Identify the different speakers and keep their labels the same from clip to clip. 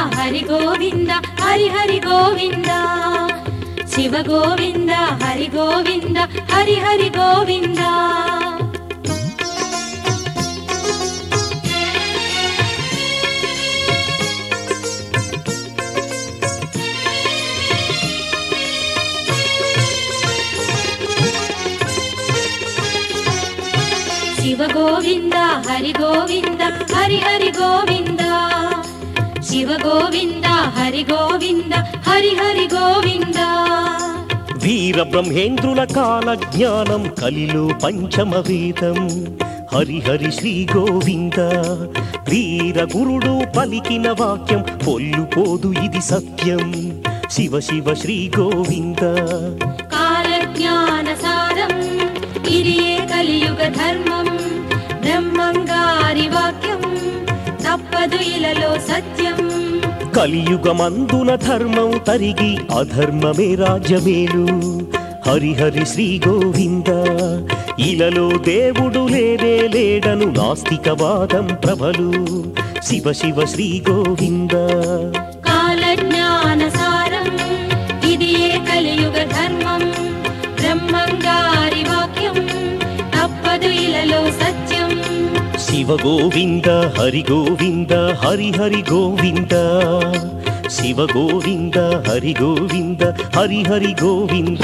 Speaker 1: హరి గోవింద హరి హరి గోవింద శివ గోవింద హరి గోవింద హరి హరి గోవింద శివ గోవింద హరి గోవింద హరి హరి గోవింద శివ గోవింద హరి గోవింద హరి హరి గోవింద
Speaker 2: వీర బ్రహ్మేంద్రుల కాల జ్ఞానం కలిలో పంచమ వేదం హరి హరి శ్రీ గోవింద వీర గురుడు పలికిన వాక్యం పొల్లు పోదు ఇది సత్యం శివ శివ శ్రీ గోవింద
Speaker 1: కాల జ్ఞాన సారం ఇది ఏ కలియుగ ధర్మం బ్రహ్మంగారి వాక్యం తప్పదు ఇలలో సత్యం
Speaker 2: కలియుగమందున ధర్మం తరిగి అధర్మమే రాజ్యమేలు హరిహరి శ్రీ గోవింద ఇలలో దేవుడు లేనే లేడను నాస్తికవాదం ప్రభలు శివ శివ శ్రీ గోవింద
Speaker 1: కాల జ్ఞాన సారం ఇది ఏ కలియుగ ధర్మం బ్రహ్మంగారి వాక్యం తప్పదు ఇలలో సత్యం
Speaker 2: శివ గోవింద హరి గోవింద హరి హరి గోవింద శివ గోవింద హరి గోవింద హరి హరి గోవింద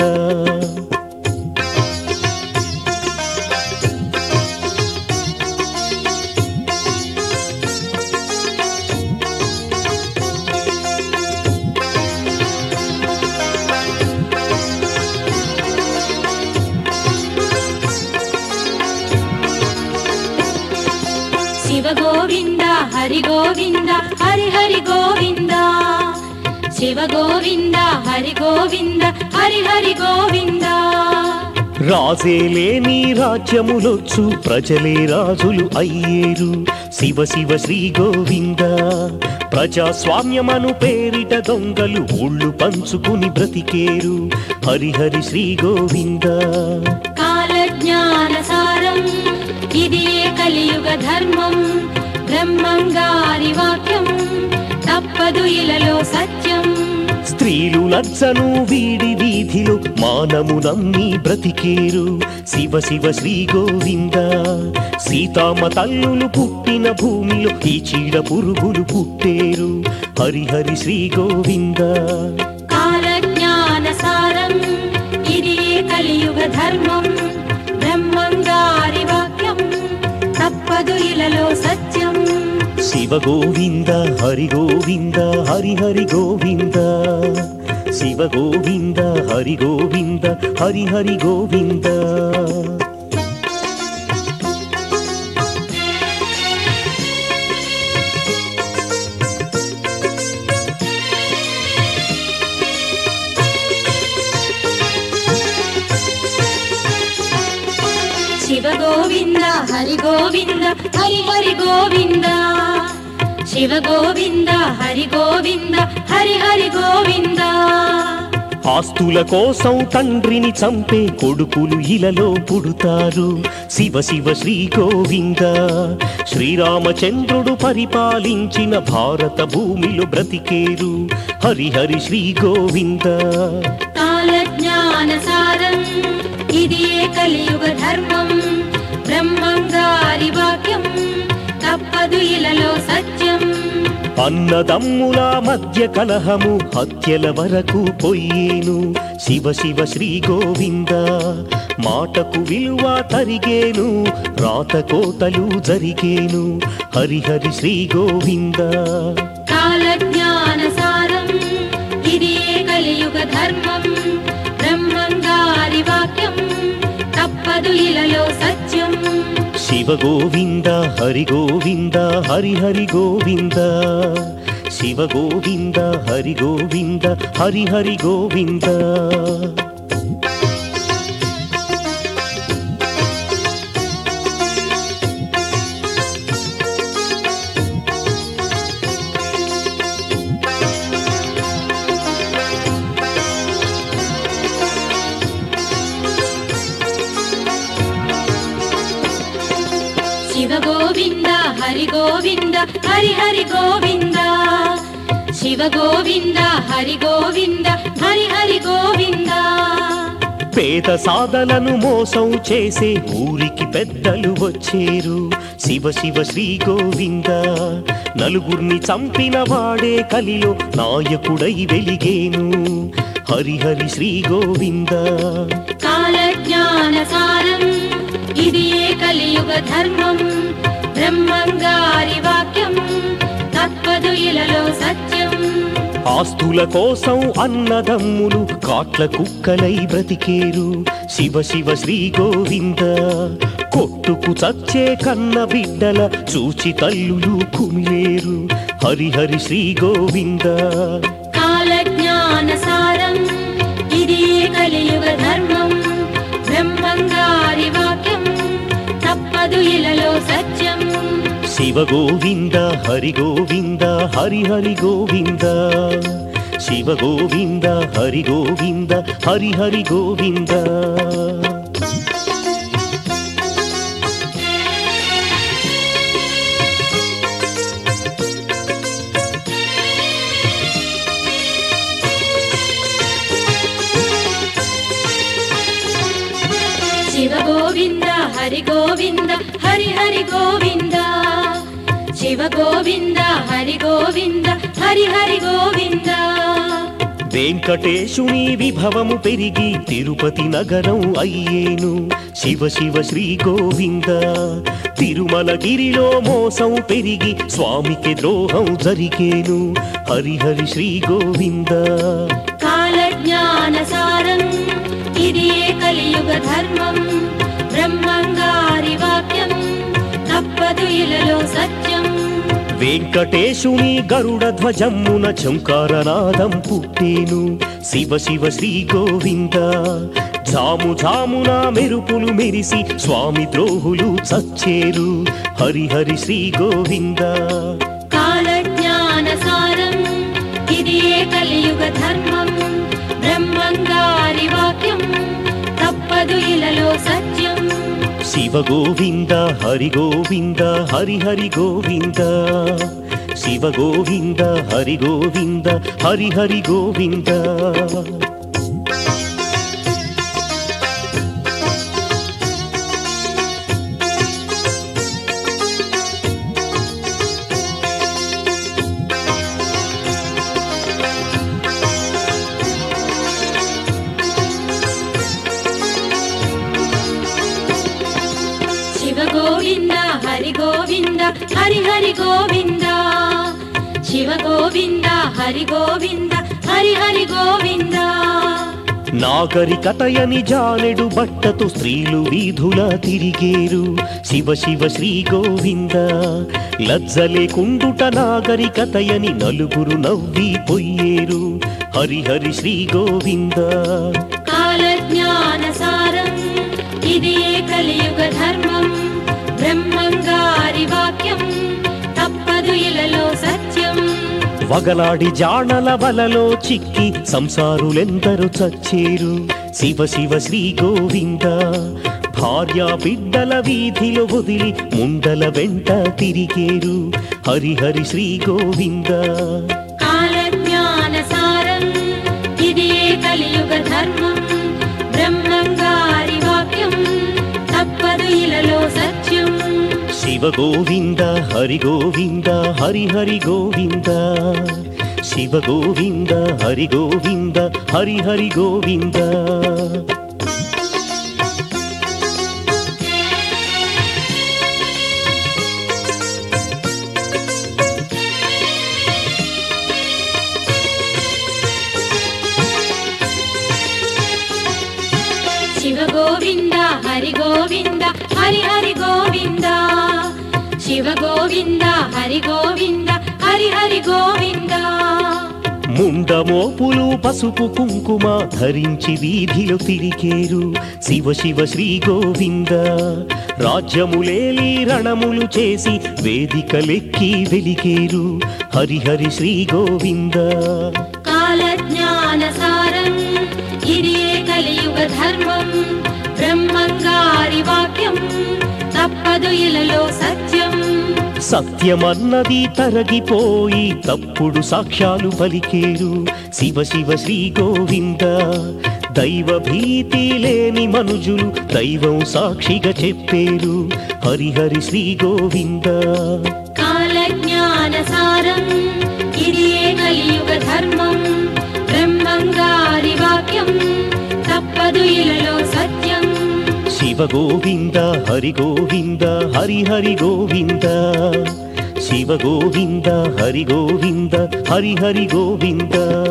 Speaker 1: శివ గోవింద హరి గోవింద హరి హరి గోవింద శివ గోవింద హరి గోవింద హరి హరి గోవింద
Speaker 2: రాజే లేని రాజ్యములొచ్చు ప్రజలే రాజులు అయ్యేరు శివ శివ శ్రీ గోవింద ప్రజాస్వామ్యమను పేరిట దొంగలు ఊళ్ళు పంచుకుని బ్రతికేరు హరిహరి శ్రీ గోవింద
Speaker 1: కాల జ్ఞాన సారం ఇది ఏ కలియుగ ధర్మం బ్రహ్మంగారి వాక్యం తప్పదు ఇలలో సత్యం
Speaker 2: స్త్రీలు లజ్జను వీడి వీధిలో మానము నమ్మి బ్రతికేరు శివ శివ శ్రీ గోవింద సీతామ తల్లులు పుట్టిన భూమిలో ఈ చీడ పురుగులు పుట్టేరు హరిహరి శ్రీ గోవింద
Speaker 1: కాల జ్ఞాన సారం ఇది ఏ కలియుగ ధర్మం బ్రహ్మంగారి వాక్యం తప్పదు ఇలలో సత్యం
Speaker 2: శివ గోవింద హరి గోవింద హరి హరి గోవింద శివ గోవింద హరి గోవింద హరి హరి గోవింద
Speaker 1: శివ గోవింద హరి గోవింద హరి హరి గోవింద శివ గోవింద హరి గోవింద హరి హరి గోవింద
Speaker 2: ఆస్తుల కోసం తండ్రిని చంపే కొడుకులు ఇలలో పుడుతారు శివ శివ శ్రీ గోవింద శ్రీరామచంద్రుడు పరిపాలించిన భారత భూమిలో బ్రతికేరు హరిహరి శ్రీ గోవింద
Speaker 1: కాల జ్ఞాన సారం ఇది ఏ కలియుగ ధర్మం బ్రహ్మంగారి వాక్యం తప్పదు ఇలలో సత్యం
Speaker 2: అన్నదమ్ముల మధ్య కలహము హత్యల వరకు పొయ్యేను శివ శివ శ్రీ గోవింద మాటకు విలువ తరిగేను రాత కోతలు జరిగేను హరిహరి శ్రీ గోవింద
Speaker 1: కాల జ్ఞాన సారం ఇది ఏ కలియుగ ధర్మం బ్రహ్మంగారి వాక్యం తప్పదు ఇలలో సత్యం
Speaker 2: శివ గోవింద హరి గోవింద హరి హరి గోవింద శివ గోవింద హరి గోవింద హరి హరి గోవింద శివ గోవింద హరి గోవింద హరి హరి గోవింద
Speaker 1: శివ గోవింద హరి గోవింద హరి హరి గోవింద
Speaker 2: పేద సాధలను మోసం చేసే ఊరికి పెద్దలు వచ్చేరు శివ శివ శ్రీ గోవింద నలుగురిని చంపిన వాడే కలిలో నాయకుడై వెలిగేను హరి హరి శ్రీ గోవింద
Speaker 1: కాలజ్ఞాన సారం ఇది ఏ కలియుగ ధర్మం బ్రహ్మంగారి వాక్యం తప్పదు ఇలలో సత్యం
Speaker 2: ఆస్తుల కోసం అన్నదమ్ములు కాట్ల కుక్కలై బ్రతికేరు శివ శివ శ్రీ గోవింద కొట్టుకు చచ్చే కన్న బిడ్డల చూచి తల్లులు కుమిలేరు హరి హరి శ్రీ గోవింద
Speaker 1: కాలజ్ఞాన సారం ఇది ఏ కలియుగ ధర్మం బ్రహ్మంగారి వాక్యం తప్పదు ఇలలో సత్యం
Speaker 2: శివ గోవింద హరి గోవింద హరి హరి గోవింద శివ గోవింద హరి గోవింద హరి హరి గోవింద
Speaker 1: శివ గోవింద హరి గోవింద హరి హరి గోవింద శివ గోవింద హరి గోవింద హరి హరి గోవింద
Speaker 2: వెంకటేశుని విభవము పెరిగి తిరుపతి నగరం అయ్యేను శివ శివ శ్రీ గోవింద తిరుమలగిరిలో మోసం పెరిగి స్వామికి ద్రోహం జరిగేను హరి హరి శ్రీ గోవింద
Speaker 1: కాలజ్ఞాన సారం ఇది ఏ కలియుగ ధర్మం బ్రహ్మంగారి వాక్యం తప్పదు ఇలలో సత్యం
Speaker 2: వెంకటేశుని గరుడ ధ్వజమ్మున చంకారనాదం పుట్టేను శివ శివ శ్రీ గోవింద జాము జామున మెరుపులు మెరిసి స్వామి ద్రోహులు చచ్చేరు హరి హరి శ్రీ గోవింద
Speaker 1: కాలజ్ఞాన సారం ఇది ఏ కలియుగ ధర్మం బ్రహ్మంగారి వాక్యం తప్పదు ఇలలో సత్యం
Speaker 2: శివ గోవింద హరి గోవింద హరి హరి గోవింద శివ గోవింద హరి గోవింద హరి హరి గోవింద
Speaker 1: శివ గోవింద హరి గోవింద హరి హరి గోవింద శివ గోవింద హరి గోవింద హరి హరి గోవింద
Speaker 2: నాగరికతయని జానెడు బట్టతో స్త్రీలు వీధుల తిరిగేరు శివ శివ శ్రీ గోవింద లజ్జ లేకుండుట నాగరికతయని నలుగురు నవ్వి పొయ్యేరు హరి హరి శ్రీ గోవింద
Speaker 1: కాలజ్ఞాన సారం ఇది ఏ కలియుగ ధర్మం బ్రహ్మంగారి వాక్యం తప్పదు ఇలలో సత్యం
Speaker 2: వగలాడి జాణల వలలో చిక్కి సంసారులెందరూ చచ్చేరు శివ శివ శ్రీ గోవింద భార్య బిడ్డల వీధిలో వదిలి ముండల వెంట తిరిగేరు హరి హరి శ్రీ గోవింద
Speaker 1: కాలజ్ఞాన సారం ఇది ఏ కలియుగ ధర్మం బ్రహ్మంగారి వాక్యం తప్పదు ఇలలో సత్యం
Speaker 2: శివ గోవింద హరి గోవింద హరి హరి గోవింద శివ గోవింద హరి గోవింద హరి హరి గోవింద
Speaker 1: శివ గోవింద హరి గోవింద హరి హరి గోవింద శివ గోవింద హరి గోవింద హరి హరి గోవింద
Speaker 2: ముండమోపులు పసుపు కుంకుమ ధరించి వీధిలో తిరిగేరు శివ శివ శ్రీ గోవింద రాజ్యములేలి రణములు చేసి వేదికలెక్కి వెలిగేరు హరి హరి శ్రీ గోవింద
Speaker 1: కాలజ్ఞాన సారం ఇది ఏ కలియుగ ధర్మం బ్రహ్మంగారి వాక్యం తప్పదు ఇలలో సత్యం
Speaker 2: సత్యమన్నది తరగిపోయి తప్పుడు సాక్ష్యాలు పలికేరు శివ శివ శ్రీ గోవింద దైవ భీతి లేని మనుజులు దైవం సాక్షిగా చెప్పేరు హరిహరి శ్రీ గోవింద
Speaker 1: కాలజ్ఞాన సారం ఇది కలియుగ ధర్మం బ్రహ్మంగారి వాక్యం తప్పదు ఇలలో సత్యం
Speaker 2: శివ గోవింద హరి గోవింద హరి హరి గోవింద శివ గోవింద హరి గోవింద హరి హరి గోవింద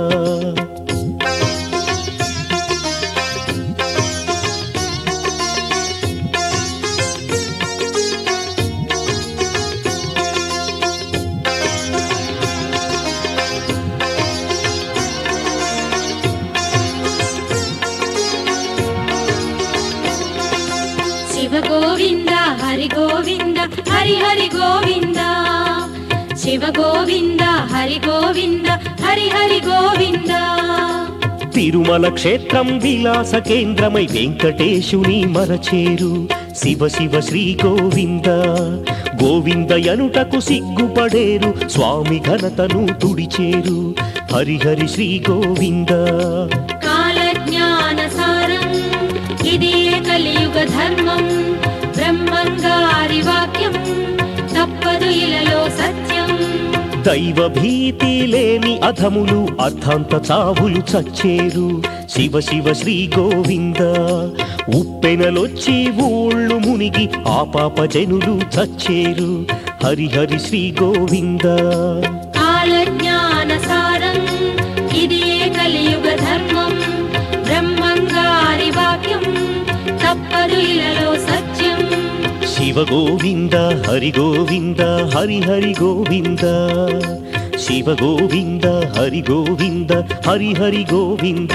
Speaker 1: శివ గోవింద హరి గోవింద హరి హరి గోవింద శివ గోవింద హరి గోవింద హరి హరి గోవింద
Speaker 2: తిరుమల క్షేత్రం విలాస కేంద్రమై వెంకటేశుని మరచేరు శివ శివ శ్రీ గోవింద గోవింద ఎనుటకు సిగ్గుపడేరు స్వామి ఘనతను తుడిచేరు హరిహరి శ్రీ గోవింద
Speaker 1: కాలజ్ఞాన సారం ఇది కలియుగ ధర్మం బ్రహ్మంగారి వాక్యం తప్పదు ఇలలో సత్యం
Speaker 2: దైవ భీతి లేని అధములు అర్థాంత చావులు చచ్చేరు శివ శివ శ్రీ గోవింద ఉప్పెనలొచ్చి ఊళ్ళు మునిగి ఆపాప జనులు చచ్చేరు హరిహరి శ్రీ గోవింద
Speaker 1: కాలజ్ఞాన సారం ఇది కలియుగ ధర్మం బ్రహ్మంగారి వాక్యం తప్పదు ఇలలో సత్యం
Speaker 2: శివ గోవింద హరి గోవింద హరి హరి గోవింద శివ గోవింద హరి గోవింద హరి హరి గోవింద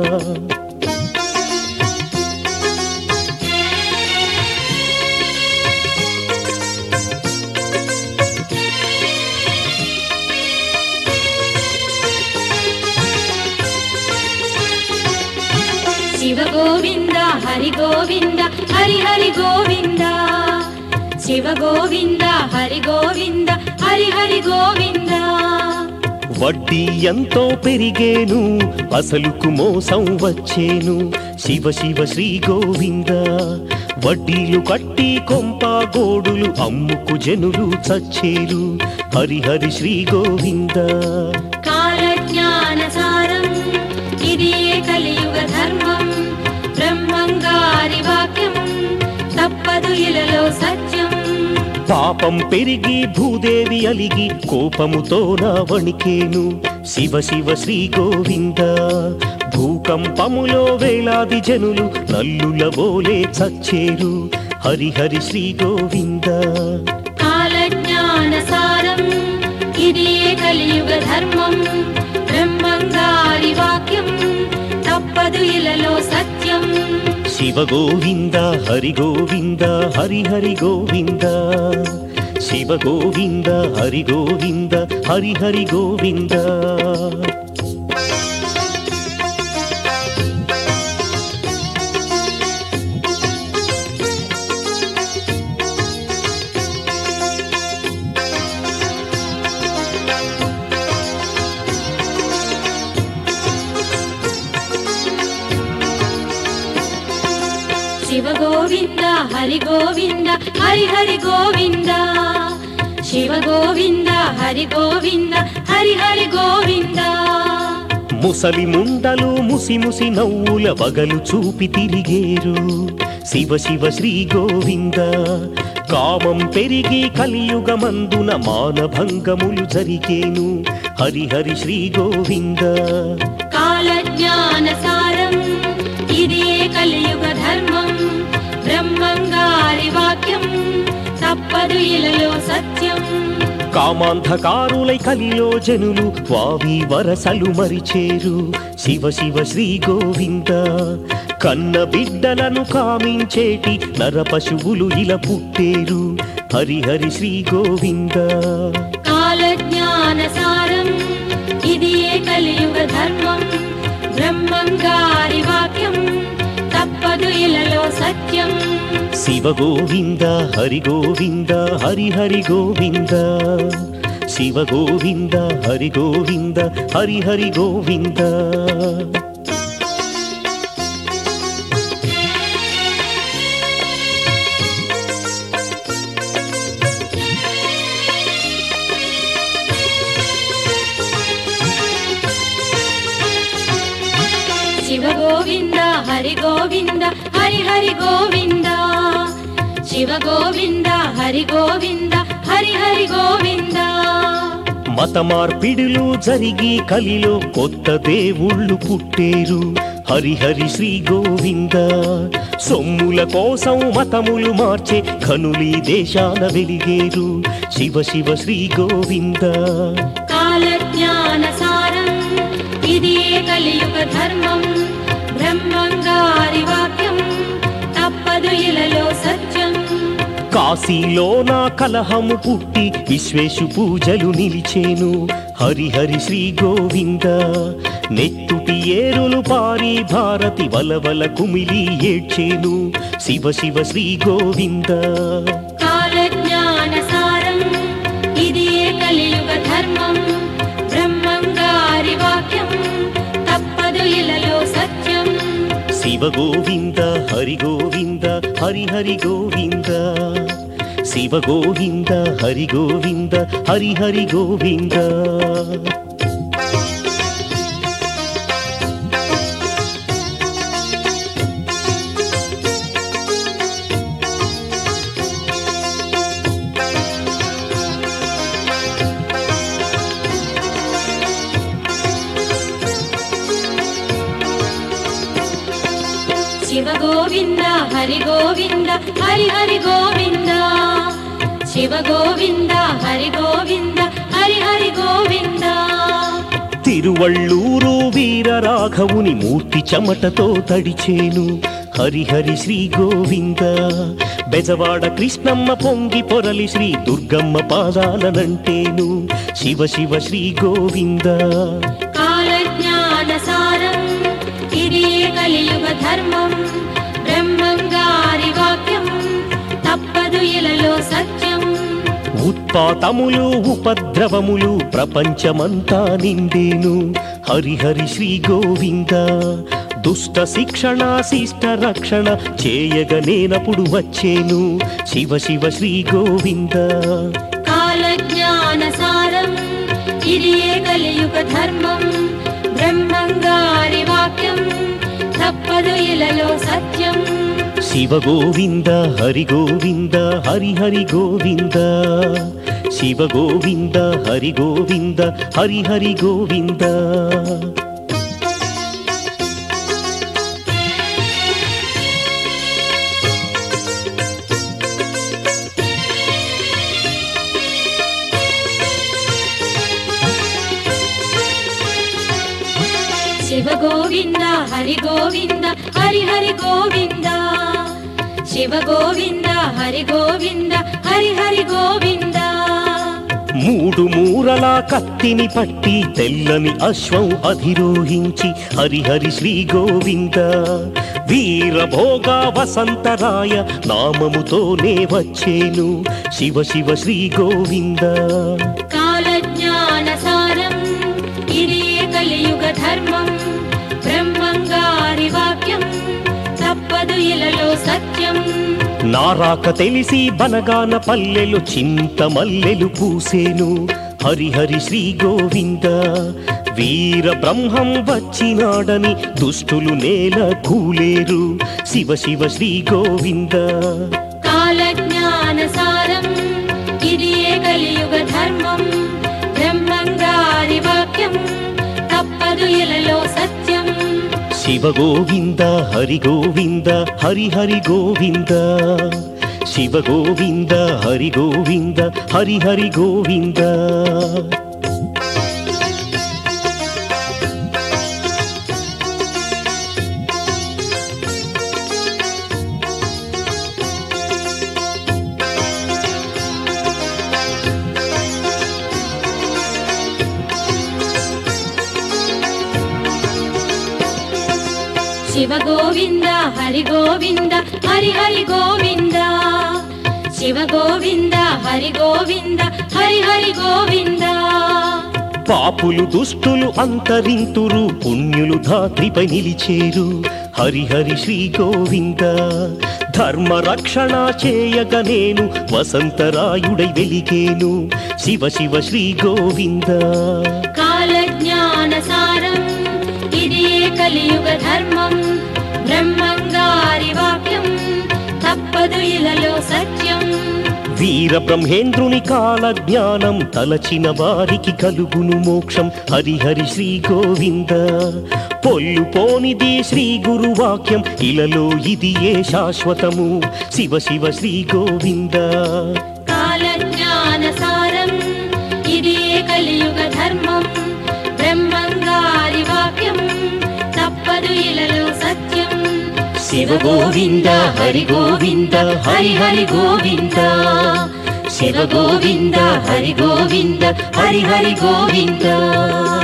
Speaker 1: శివ గోవింద హరి గోవింద హరి హరి గోవింద శివ గోవింద హరి గోవింద హరి హరి గోవింద
Speaker 2: వడ్డీ ఎంతో పెరిగేను అసలుకు మోసం వచ్చేను శివ శివ శ్రీ గోవింద వడ్డీలు కట్టి కొంప గోడులు అమ్ముకు జనులు చచ్చేరు హరిహరి శ్రీ గోవింద
Speaker 1: కాలజ్ఞాన సారం ఇది కలియుగ ధర్మం బ్రహ్మంగారి వాక్యం తప్పదు ఇలలో సత్యం
Speaker 2: పాపం పెరిగి భూదేవి అలిగి కోపముతో నా వణికేను శివ శివ శ్రీ గోవింద భూకంపములో వేలాది జనులు నల్లుల బోలే చచ్చేరు హరిహరి శ్రీ గోవింద
Speaker 1: కాలజ్ఞాన సారం ఇది కలియుగ ధర్మం బ్రహ్మంగారి వాక్యం తప్పదు ఇలలో సత్యం
Speaker 2: శివ గోవింద హరి గోవింద హరి హరి గోవింద శివ గోవింద హరి గోవింద హరి హరి గోవింద
Speaker 1: శివ గోవింద హరి గోవింద హరి హరి గోవింద శివ గోవింద హరి గోవింద హరి హరి గోవింద
Speaker 2: ముసలి ముండలు ముసి ముసి నవ్వుల వగలు చూపి తిరిగేరు శివ శివ శ్రీ గోవింద కామం పెరిగి కలియుగమందున మానభంగములు జరిగేను హరిహరి శ్రీ గోవింద
Speaker 1: కాలజ్ఞాన సారం ఇది కలియుగ ధర్మం బ్రహ్మంగారి వాక్యం తప్పదు ఇలలో సత్యం
Speaker 2: కామాంధకారులై కలిలో జనులు వావి వరసలు మరిచేరు శివ శివ శ్రీ గోవింద కన్న బిడ్డలను కామించేటి నర పశువులు ఇలా పుట్టేరు హరిహరి శ్రీ గోవింద
Speaker 1: కాలజ్ఞాన సారం ఇది కలియుగ ధర్మం బ్రహ్మంగారి వాక్యం తప్పదు ఇలలో సత్యం
Speaker 2: శివ గోవింద హరి గోవింద హరి హరి గోవింద శివ గోవింద హరి గోవింద హరి హరి గోవింద
Speaker 1: శివ గోవింద హరి గోవింద హరి హరి గోవింద శివ గోవింద హరి గోవింద హరి హరి గోవింద
Speaker 2: మత మార్పిడులు జరిగి కలిలో కొత్త దేవుళ్ళు పుట్టేరు హరిహరి శ్రీ గోవింద సొమ్ముల కోసం మతములు మార్చే కనులి దేశాన వెలిగేరు శివ శివ శ్రీ గోవింద
Speaker 1: కాలజ్ఞాన సారం ఇది కలియుగ ధర్మం బ్రహ్మంగారి వాక్యం తప్పదు ఇలలో సత్యం
Speaker 2: కాశీలో నా కలహము పుట్టి విశ్వేశు పూజలు నిలిచేను హరిహరి శ్రీ గోవింద నెత్తుటి ఏరులు పారి భారతి వలవల కుమిలి ఏడ్చేను శివ శివ శ్రీ గోవింద
Speaker 1: కాలజ్ఞాన సారం ఇది కలియుగ ధర్మం బ్రహ్మంగారి వాక్యం తప్పదు ఇలలో సత్యం
Speaker 2: శివ గోవింద హరి గోవింద హరి హరి గోవింద శివ గోవింద హరి గోవింద హరి హరి గోవింద
Speaker 1: శివ గోవింద హరి గోవింద హరి హరి గోవింద శివ గోవింద హరి గోవింద హరి హరి గోవింద
Speaker 2: తిరువళ్ళూరు వీర రాఘవుని మూర్తి చెమటతో తడిచేను హరిహరి శ్రీ గోవింద బెజవాడ కృష్ణమ్మ పొంగి పొరలి శ్రీ దుర్గమ్మ పాదాలనంటేను శివ శివ శ్రీ గోవింద
Speaker 1: కాలజ్ఞాన సారం ఇది కలియుగ ధర్మం బ్రహ్మంగారి వాక్యం తప్పదు ఇలలో సత్యం
Speaker 2: ఉత్పాతములు ఉపద్రవములు ప్రపంచమంతా నిండేను హరిహరి శ్రీ గోవింద దుష్ట శిక్షణ శిష్ట రక్షణ చేయగ నేనప్పుడు వచ్చేను శివ శివ శ్రీ గోవింద
Speaker 1: కాలజ్ఞాన సారం ఇది కలియుగ ధర్మం బ్రహ్మంగారి వాక్యం తప్పదు ఇలలో సత్యం
Speaker 2: శివ గోవింద హరి గోవింద హరి హరి గోవింద శివ గోవింద హరి గోవింద హరి హరి గోవింద
Speaker 1: శివ గోవింద హరి గోవింద హరి హరి గోవింద శివ గోవింద హరి గోవింద హరి హరి గోవింద
Speaker 2: మూడు మూరల కత్తిని పట్టి తెల్లని అశ్వం అధిరోహించి హరిహరి శ్రీ గోవింద వీరభోగ వసంతరాయ నామముతోనే వచ్చేను శివ శివ శ్రీ గోవింద
Speaker 1: కాలజ్ఞాన సారం ఇది కలియుగ ధర్మం బ్రహ్మంగారి వాక్యం తప్పదు ఇలలో సత్యం
Speaker 2: నారాక తెలిసి బనగాన పల్లెలు చింత మల్లెలు పూసేను హరిహరి శ్రీ గోవింద వీర బ్రహ్మం వచ్చినాడని దుష్టులు నేల కూలేరు శివ శివ శ్రీ గోవింద
Speaker 1: కాలజ్ఞాన సారం ఇది కలియుగ ధర్మం బ్రహ్మంగారి వాక్యం తప్పదు ఇలలో సత్యం
Speaker 2: శివ గోవింద హరి గోవింద హరి హరి గోవింద శివ గోవింద హరి గోవింద హరి హరి గోవింద
Speaker 1: శివ గోవింద హరి గోవింద హరి హరి గోవింద శివ గోవింద హరి గోవింద హరి హరి గోవింద
Speaker 2: పాపులు దుష్టులు అంతరింతురు పుణ్యులు ధాత్రిపై నిలిచేరు హరిహరి శ్రీ గోవింద ధర్మ రక్షణ చేయగ నేను వసంతరాయుడై వెలిగేను శివ శివ శ్రీ గోవింద
Speaker 1: కాల జ్ఞాన సారం ఇది కలియుగ ధర్మం బ్రహ్మంగారి వాక్యం తప్పదు ఇలలో సత్యం
Speaker 2: వీర బ్రహ్మేంద్రుని కాల జ్ఞానం తలచిన వారికి కలుగును మోక్షం హరిహరి శ్రీ గోవింద పొల్లు పోనిది శ్రీ గురు వాక్యం ఇలలో ఇది ఏ శాశ్వతము శివ శివ శ్రీ గోవింద
Speaker 1: కాల జ్ఞాన సారం ఇది కలియుగ ధర్మం బ్రహ్మంగారి వాక్యం తప్పదు ఇలలో సత్యం
Speaker 2: శివ గోవింద హరి గోవింద హరి హరి గోవింద శివ గోవింద హరి గోవింద హరి హరి గోవింద